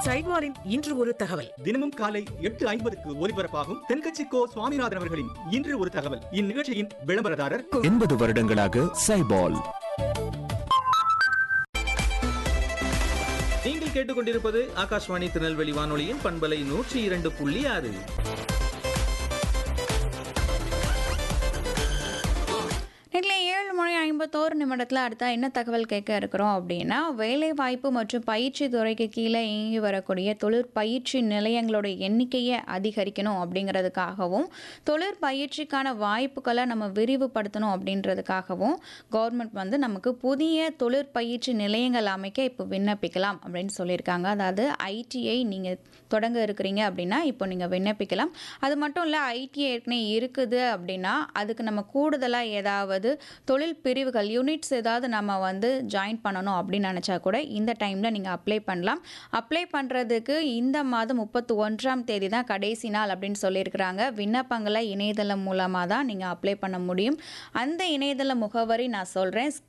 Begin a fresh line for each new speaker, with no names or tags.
சைட்வாரின் இன்று ஒரு தகவல்
தினமும் காலை எட்டு ஐம்பதுக்கு ஒலிபரப்பாகும் தென்கட்சி கோ சுவாமிநாதன் அவர்களின் இன்று ஒரு தகவல் இந்நிகழ்ச்சியின் விளம்பரதாரர்
எண்பது வருடங்களாக சைபால்
நீங்கள் கேட்டுக்கொண்டிருப்பது ஆகாஷ்வாணி திருநெல்வேலி வானொலியின் பண்பலை நூற்றி இரண்டு புள்ளி ஆறு
இதில் ஏழு மணி ஐம்பத்தோரு நிமிடத்தில் அடுத்தா என்ன தகவல் கேட்க இருக்கிறோம் அப்படின்னா வேலைவாய்ப்பு மற்றும் பயிற்சி துறைக்கு கீழே இயங்கி வரக்கூடிய தொழிற்பயிற்சி நிலையங்களோட எண்ணிக்கையை அதிகரிக்கணும் அப்படிங்கிறதுக்காகவும் தொழிற்பயிற்சிக்கான வாய்ப்புகளை நம்ம விரிவுபடுத்தணும் அப்படின்றதுக்காகவும் கவர்மெண்ட் வந்து நமக்கு புதிய தொழிற்பயிற்சி நிலையங்கள் அமைக்க இப்போ விண்ணப்பிக்கலாம் அப்படின்னு சொல்லியிருக்காங்க அதாவது ஐடிஐ நீங்கள் தொடங்க இருக்கிறீங்க அப்படின்னா இப்போ நீங்கள் விண்ணப்பிக்கலாம் அது மட்டும் இல்லை ஐடிஐ ஏற்கனவே இருக்குது அப்படின்னா அதுக்கு நம்ம கூடுதலாக ஏதாவது தொழில் பிரிவுகள் யூனிட்ஸ் ஏதாவது நம்ம வந்து ஜாயின் பண்ணணும் அப்படின்னு நினச்சா கூட இந்த டைமில் நீங்கள் அப்ளை பண்ணலாம் அப்ளை பண்ணுறதுக்கு இந்த மாதம் முப்பத்தி ஒன்றாம் தேதி தான் கடைசி நாள் அப்படின்னு சொல்லியிருக்கிறாங்க விண்ணப்பங்களை இணையதளம் மூலமாக தான் நீங்கள் அப்ளை பண்ண முடியும் அந்த இணையதள முகவரி நான் சொல்கிறேன்